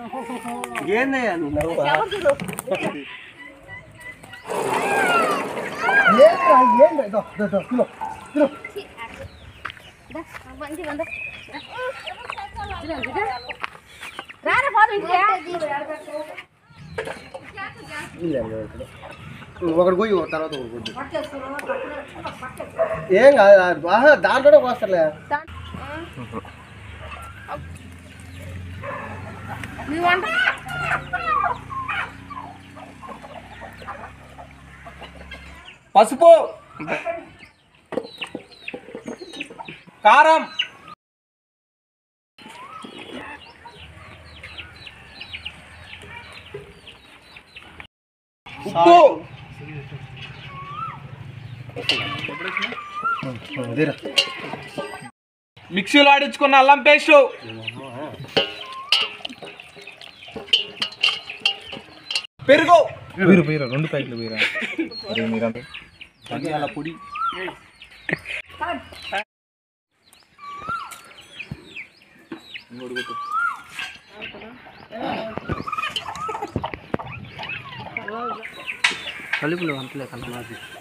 ఏందయ్యా నీ నవ్వు రారా పోదు ఇంటికి ఒకటి పోయి తర్వాత ఒకటి పోయి ఏం కాదు ఆహా దాంట్లోనే పోస్తారులే నీ వంట పసుపు కారం ఉప్పు అదేరా మిక్సీలో ఆడించుకున్న అల్లం పేస్ట్ పెరుగు వీరు వీరు రెండు ప్యాకెట్లు వీరా అరే మీరంతా ధనియాల పొడి కలుపులు అంతలే కన్నా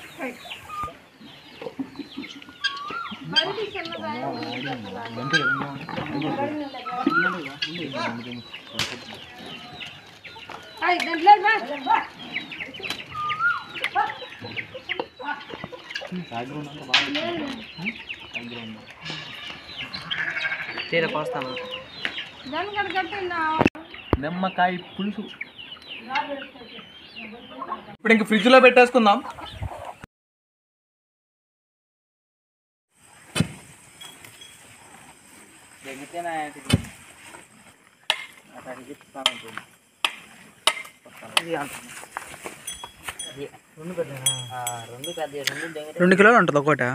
అయ్ దాంట్లో బా తీర కోస్తాను దాని కడ కట్టిందా నిమ్మకాయ పులుసు ఇప్పుడు ఇంక ఫ్రిడ్జ్ లో పెట్టేసుకుందాం రెండు కిలోలు ఉంటుంది ఒకట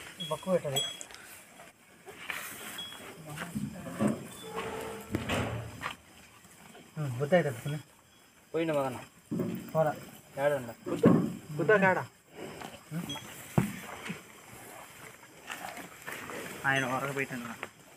పోయిన మగన ఆయన వరకు పెట్టండి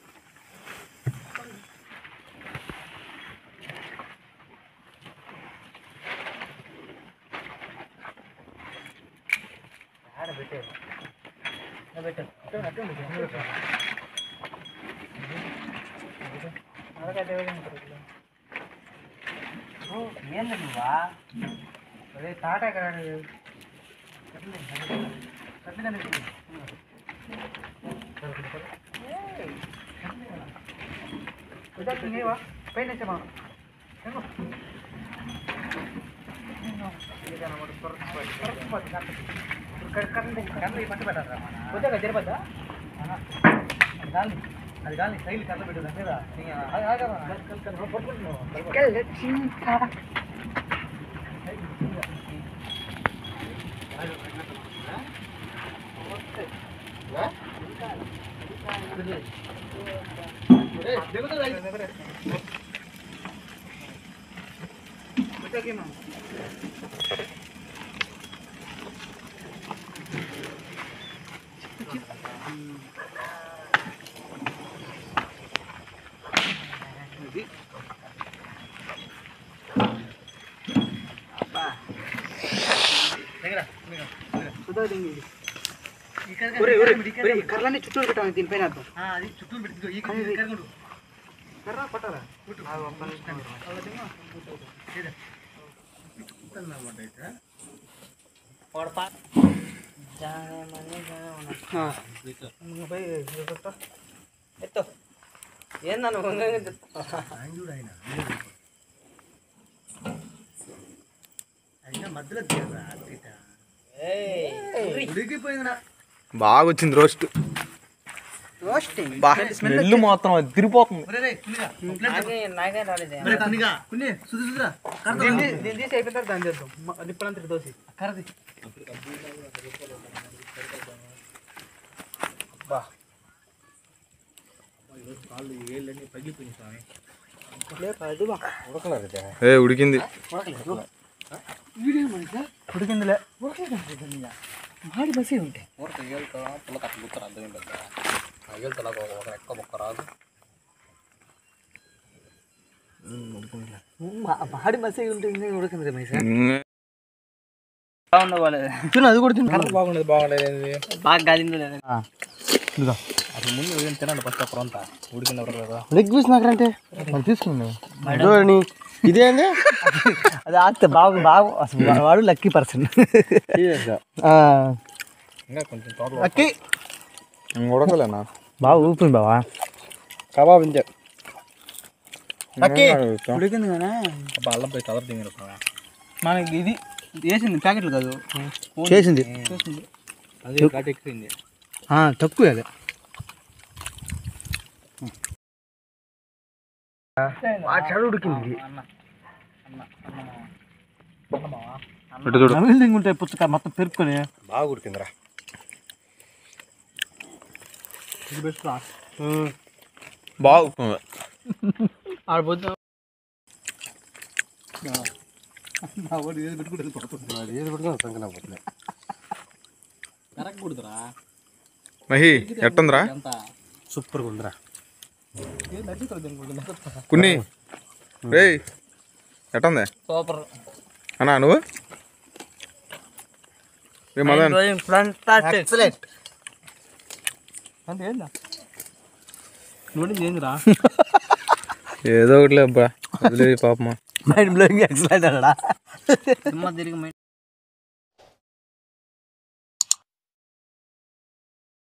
కర్రలన్నీ చుట్టూ పెట్టాను దీనిపైన ఏందన్న బాగా వచ్చింది రోస్ట్ బా స్మెల్ మొత్తం అది తిరిగిపోతుంది నాకే రాలేదే దీన్ని తీసి అయిపోతారు దాని చేద్దాం నిప్పులంతా దోసి కరది ఏ ఉడికింది ఉడికిందిలే మాడి బసి ఉంటాయి ఊరక ఏళ్తా పుల్ల కట్ట గుత్తర అర్థం ఏంటంటే ఆ ఏళ్తలా ఒక ఎక్క బొక్క రాదు మా- మాడి మసి ఉంటుంది ఉడకంది రమేష్ బాగుందా బాగాలేదు తిను అది కూడా తిను కర్ర బాగుండదు బాగలేదు బాగా గాలిందో లేదా ఇదిగో అసలు ముందు ఏం తినండి ఫస్ట్ అప్పుడు అంతా ఉడికిన కదా లెగ్ పీస్ నాకంటే మనం తీసుకున్నాం ఇదేంది అది ఆగితే బాగా బాగా అసలు వా- వాడు లక్కీ పర్సన్ ఇంకా కొంచెం తోటలో లక్కీ ఉడకలేనా బాగా ఊపింది బావా కబాబ్ ఇంతే ఉడికింది కానీ అబ్బా అల్లం పోయి కలర్ దిగిన మనకి ఇది వేసింది ప్యాకెట్లు కాదు చేసింది చేసింది అది ఘాటు ఎక్కువైంది ఆ, తక్కువ అది చెడు ఉడికింది ఇటు చూడు నమిలి ఉంటాయి పుచ్చకాయ మొత్తం పెరుక్కొని బాగా ఉడికిందిరా ఇది బెస్ట్ రా బాగా ఉప్పు. ఆడిపోతే కరెక్ట్ కుడుతురా మహి ఎట్టుందిరా ఎంత సూపర్గా ఉందిరా ఏం నచ్చుతుంది అనుకుంటున్నా కున్ని రేయ్ ఎట్టుంది సూపర్ అన్నా నువ్వు రే మదన్ ఎక్సలెంట్ అంటే ఏందా నువ్వు ఏందిరా ఏదో ఒకటి అబ్బా వదిలే పాపమా మైండ్ బ్లోయింగ్ ఎక్సలెంట్ అన్నాడా సినిమా తిరిగి